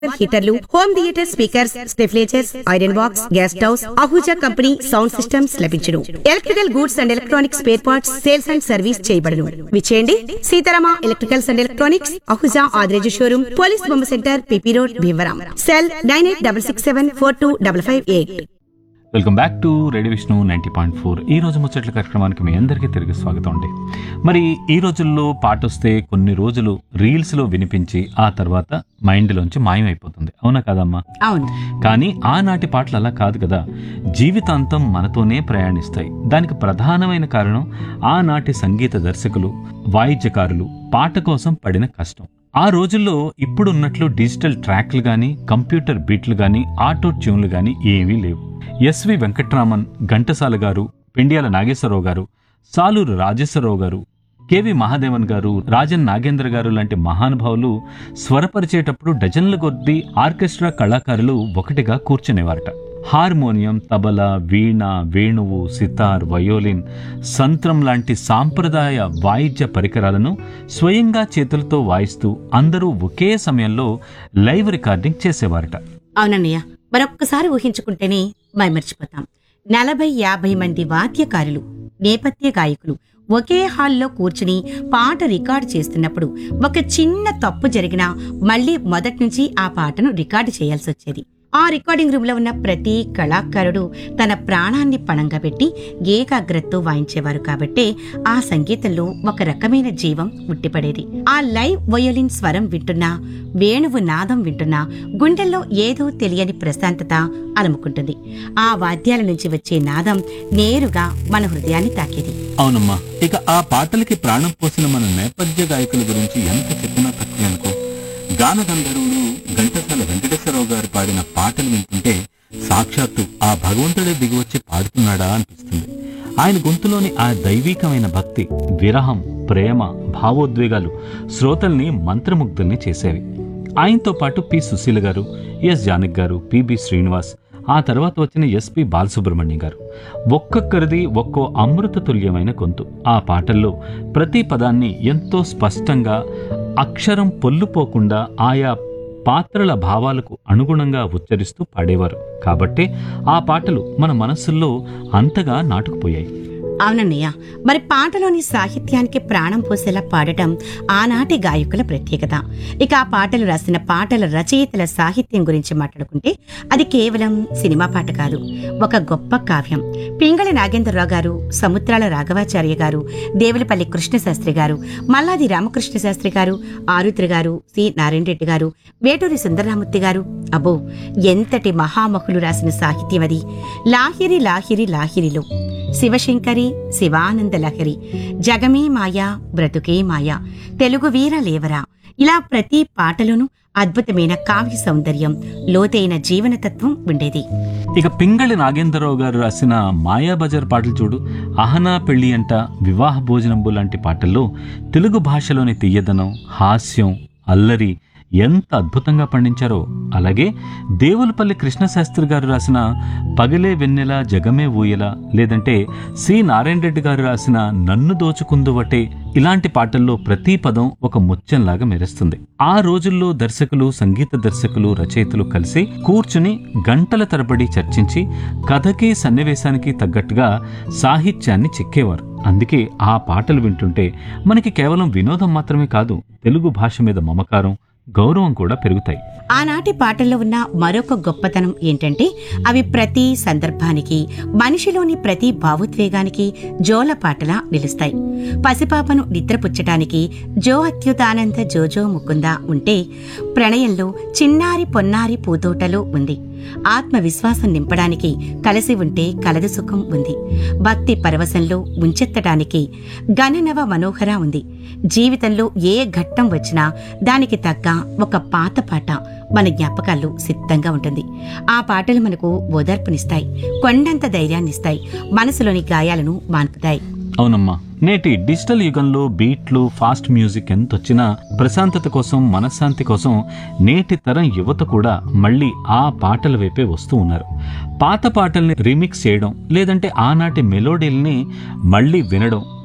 water హీటర్లు home theatre speakers స్టెఫ్లేచర్స్ iron box gas stoves Ahuja company sound systems లభించును electrical goods and electronic spare parts sales and service చేయబడును విచేయండి Seetharama electricals and electronics Ahuja Adireju showroom police బొమ్మ centre PP road Bhimavaram cell nine eight double six seven four two double five eight welcome back to radio Vishnu ninety point four ఈ రోజు ముచ్చట్ల కార్యక్రమానికి మీ అందరికీ తిరిగి స్వాగతం అండి మరి ఈ రోజుల్లో పాట వస్తే కొన్ని రోజులు రీల్స్లో వినిపించి ఆ తర్వాత మైండ్లోంచి మాయమైపోతుంది అవునా కదమ్మా అవును కానీ ఆనాటి పాటలు అలా కాదు కదా జీవితాంతం మనతోనే ప్రయాణిస్తాయి దానికి ప్రధానమైన కారణం ఆనాటి సంగీత దర్శకులు వాయిద్యకారులు పాట కోసం పడిన కష్టం ఆ రోజుల్లో ఇప్పుడున్నట్లు డిజిటల్ ట్రాక్లు కానీ కంప్యూటర్ బీట్లు కానీ ఆటో ట్యూన్లు కానీ ఏమీ లేవు ఎస్వి వెంకట్రామన్ ఘంటసాల గారు పెండియాల నాగేశ్వరరావు గారు సాలూరు రాజేశ్వరరావు గారు కెవి మహాదేవన్ గారు రాజన్ నాగేంద్ర గారు లాంటి మహానుభావులు స్వరపరిచేటప్పుడు డజన్ల కొద్దీ ఆర్కెస్ట్రా కళాకారులు ఒకటిగా కూర్చునేవారట హార్మోనియం తబలా వీణ వేణువు సితార్ వయోలిన్ సంత్రం లాంటి సాంప్రదాయ వాయిద్య పరికరాలను స్వయంగా చేతులతో వాయిస్తూ అందరూ ఒకే సమయంలో లైవ్ రికార్డింగ్ చేసేవారట అవునన్నయ్య మరొక్కసారి ఊహించుకుంటేనే మైమర్చిపోతాం నలభై యాభై మంది వాద్యకారులు నేపథ్య గాయకులు ఒకే హాల్లో కూర్చుని పాట రికార్డు చేస్తున్నప్పుడు ఒక చిన్న తప్పు జరిగినా మళ్ళీ మొదటి నుంచి ఆ పాటను రికార్డు చేయాల్సి వచ్చేది ఆ రికార్డింగ్ రూమ్ లో ఉన్న ప్రతి కళాకారుడు తన ప్రాణాన్ని పణంగా పెట్టి ఏకాగ్రతతో వాయించేవారు కాబట్టే ఆ సంగీతంలో ఒక రకమైన జీవం ఉట్టిపడేది ఆ లైవ్ వయోలిన్ స్వరం వింటున్నా వేణువు నాదం వింటున్నా గుండెల్లో ఏదో తెలియని ప్రశాంతత అలముకుంటుంది ఆ వాద్యాల నుంచి వచ్చే నాదం నేరుగా మన హృదయాన్ని తాకేది అవునమ్మా ఇక ఆ పాటలకి ప్రాణం పోసిన మన నేపథ్య గాయకుల గురించి ఎంత చెప్పినా తక్కువ అనుకో గాన గంధర్వులు ఘంటసాల వెంకటేశ్వరరావు గారు పాడిన పాటలు వింటుంటే సాక్షాత్తు ఆ భగవంతుడే దిగివచ్చి పాడుతున్నాడా అనిపిస్తుంది ఆయన గొంతులోని ఆ దైవీకమైన భక్తి విరహం ప్రేమ భావోద్వేగాలు శ్రోతల్ని మంత్రముగ్ధుల్ని చేసేవి ఆయనతో పాటు పి సుశీల గారు ఎస్ జానక్ గారు పిబి శ్రీనివాస్ ఆ తర్వాత వచ్చిన ఎస్పి బాలసుబ్రహ్మణ్యం గారు ఒక్కొక్కరిది ఒక్కో అమృత తుల్యమైన గొంతు ఆ పాటల్లో ప్రతి పదాన్ని ఎంతో స్పష్టంగా అక్షరం పొల్లుపోకుండా ఆయా పాత్రల భావాలకు అనుగుణంగా ఉచ్చరిస్తూ పాడేవారు కాబట్టే ఆ పాటలు మన మనస్సుల్లో అంతగా నాటుకుపోయాయి అవునన్నయ్య మరి పాటలోని సాహిత్యానికి ప్రాణం పోసేలా పాడటం ఆనాటి గాయకుల ప్రత్యేకత ఇక ఆ పాటలు రాసిన పాటల రచయితల సాహిత్యం గురించి మాట్లాడుకుంటే అది కేవలం సినిమా పాట కాదు ఒక గొప్ప కావ్యం పింగళి నాగేంద్రరావు గారు సముద్రాల రాఘవాచార్య గారు దేవులపల్లి కృష్ణశాస్త్రి గారు మల్లాది రామకృష్ణ శాస్త్రి గారు ఆరుద్ర గారు సి నారాయణ రెడ్డి గారు వేటూరి సుందరరామూర్తి గారు అబ్బో ఎంతటి మహామహులు రాసిన సాహిత్యం అది లాహిరి లాహిరి లాహిరిలో శివశంకరి శివానంద లహరి జగమే మాయా బ్రతుకే మాయా తెలుగు వీర లేవరా ఇలా ప్రతి పాటలోనూ అద్భుతమైన కావ్య సౌందర్యం లోతైన జీవనతత్వం ఉండేది ఇక పింగళి నాగేంద్రరావు గారు రాసిన మాయాబజార్ పాటలు చూడు అహనా పెళ్లి అంట వివాహ భోజనంబు లాంటి పాటల్లో తెలుగు భాషలోని తీయదనం హాస్యం అల్లరి ఎంత అద్భుతంగా పండించారో అలాగే దేవులపల్లి కృష్ణశాస్త్రి గారు రాసిన పగలే వెన్నెల జగమే ఊయల లేదంటే సి నారాయణ రెడ్డి గారు రాసిన నన్ను దోచుకుందువటే ఇలాంటి పాటల్లో ప్రతి పదం ఒక ముత్యంలాగా మెరుస్తుంది ఆ రోజుల్లో దర్శకులు సంగీత దర్శకులు రచయితలు కలిసి కూర్చుని గంటల తరబడి చర్చించి కథకి సన్నివేశానికి తగ్గట్టుగా సాహిత్యాన్ని చెక్కేవారు అందుకే ఆ పాటలు వింటుంటే మనకి కేవలం వినోదం మాత్రమే కాదు తెలుగు భాష మీద మమకారం గౌరవం కూడా పెరుగుతాయి ఆనాటి పాటల్లో ఉన్న మరొక గొప్పతనం ఏంటంటే అవి ప్రతి సందర్భానికి మనిషిలోని ప్రతి భావోద్వేగానికి జోల పాటలా నిలుస్తాయి పసిపాపను నిద్రపుచ్చటానికి జో అత్యుతానంద జోజో ముకుంద ఉంటే ప్రణయంలో చిన్నారి పొన్నారి పూతోటలో ఉంది ఆత్మవిశ్వాసం నింపడానికి కలిసి ఉంటే కలదు సుఖం ఉంది భక్తి పరవశంలో ముంచెత్తడానికి గణనవ మనోహర ఉంది జీవితంలో ఏ ఘట్టం వచ్చినా దానికి తగ్గ ఒక పాత పాట మన జ్ఞాపకాల్లో సిద్ధంగా ఉంటుంది ఆ పాటలు మనకు ఓదార్పునిస్తాయి కొండంత ధైర్యాన్నిస్తాయి మనసులోని గాయాలను మాన్పుతాయి అవునమ్మా నేటి డిజిటల్ యుగంలో బీట్లు ఫాస్ట్ మ్యూజిక్ ఎంత వచ్చినా ప్రశాంతత కోసం మనశ్శాంతి కోసం నేటి తరం యువత కూడా మళ్ళీ ఆ పాటల వైపే వస్తూ ఉన్నారు పాత పాటల్ని రీమిక్స్ చేయడం లేదంటే ఆనాటి మెలోడీల్ని మళ్ళీ వినడం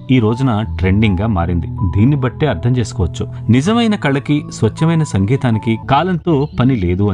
ఈ రోజున ట్రెండింగ్ గా మారింది దీన్ని బట్టే అర్థం చేసుకోవచ్చు నిజమైన కళకి స్వచ్ఛమైన సంగీతానికి కాలంతో పని లేదు అని